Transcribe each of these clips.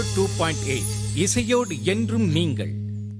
two point eight இசையோடு என்றும் நீங்கள்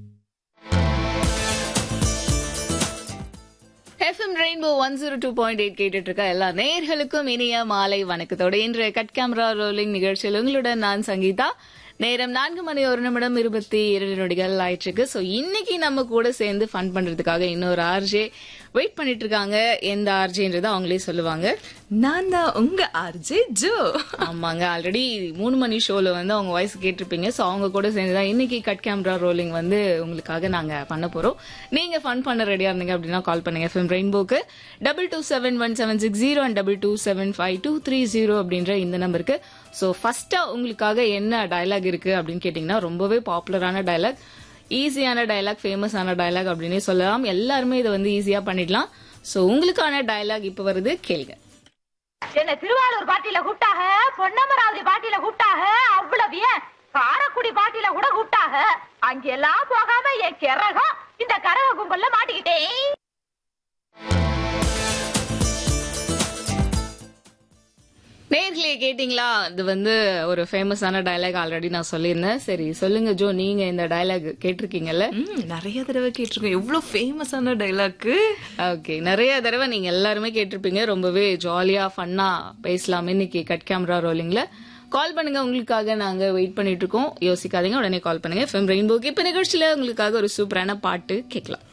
FM Rainbow one zero two point eight கேட்டுட்டு இருக்க எல்லா நேயர்களுக்கும் இனிய மாலை வணக்கத்தோட இன்றைய கட் கேமரா ரோலிங் நிகழ்ச்சியில் உங்களுடன் நான் சங்கீதா நேரம் நான்கு மணி ஒரு நிமிடம் இருபத்தி இரண்டு நொடிகள் ஆயிட்டு இருக்கு ஸோ இன்னைக்கு நம்ம கூட சேர்ந்து ஃபன் பண்றதுக்காக இன்னொரு ஆர்ஜே வெயிட் பண்ணிட்டு இருக்காங்க எந்த ஆர்ஜேன்றதை அவங்களே சொல்லுவாங்க நான் தான் உங்க ஆர்ஜே ஜோ ஆமாங்க ஆல்ரெடி மூணு மணி ஷோல வந்து அவங்க வாய்ஸ் கேட்டிருப்பீங்க ஸோ அவங்க கூட சேர்ந்து தான் இன்னைக்கு கட் கேமரா ரோலிங் வந்து உங்களுக்காக நாங்க பண்ண போறோம் நீங்க ஃபன் பண்ண ரெடியா இருந்தீங்க அப்படின்னா கால் பண்ணுங்க எஃப்எம் ரெயின்போக்கு double two seven one seven six zero and double two seven five two three zero அப்படின்ற இந்த நம்பருக்கு ஸோ ஃபர்ஸ்டா உங்களுக்காக என்ன டயலாக் இருக்கு அப்படின்னு கேட்டிங்கன்னா ரொம்பவே பாப்புலரான டயலாக் ஈஸியான டயலாக் ஃபேமஸான டயலாக் அப்படின்னே சொல்லலாம் எல்லாருமே இதை வந்து ஈஸியா பண்ணிடலாம் ஸோ உங்களுக்கான டயலாக் இப்போ வருது கேளுங்க என்ன திருவாரூர் பாட்டியில கூப்பிட்டாக பொன்னமராவதி பாட்டியில கூப்பிட்டாக அவ்வளவு ஏன் காரக்குடி பாட்டியில கூட கூப்பிட்டாக அங்கெல்லாம் போகாம என் கிறகம் இந்த கரக கும்பல்ல மாட்டிக்கிட்டேன் நேர்களே கேட்டிங்களா இது வந்து ஒரு ஃபேமஸான டயலாக் ஆல்ரெடி நான் சொல்லியிருந்தேன் சரி சொல்லுங்க ஜோ நீங்க இந்த டயலாக் கேட்டிருக்கீங்கல்ல ம், நிறைய தடவை கேட்டிருக்கோம் எவ்வளவு ஃபேமஸான டைலாக்கு ஓகே நிறைய தடவை நீங்க எல்லாருமே கேட்டிருப்பீங்க ரொம்பவே ஜாலியா ஃபன்னா பேசலாம் இன்னைக்கு கட் கேமரா ரோலிங்ல கால் பண்ணுங்க உங்களுக்காக நாங்க வெயிட் பண்ணிட்டு இருக்கோம் யோசிக்காதீங்க உடனே கால் பண்ணுங்க எஃப்எம் ரெயின்போக்கு இப்ப நிகழ்ச்சியில உங்களுக்காக ஒரு சூப்பரான பாட்டு கேட்கலாம்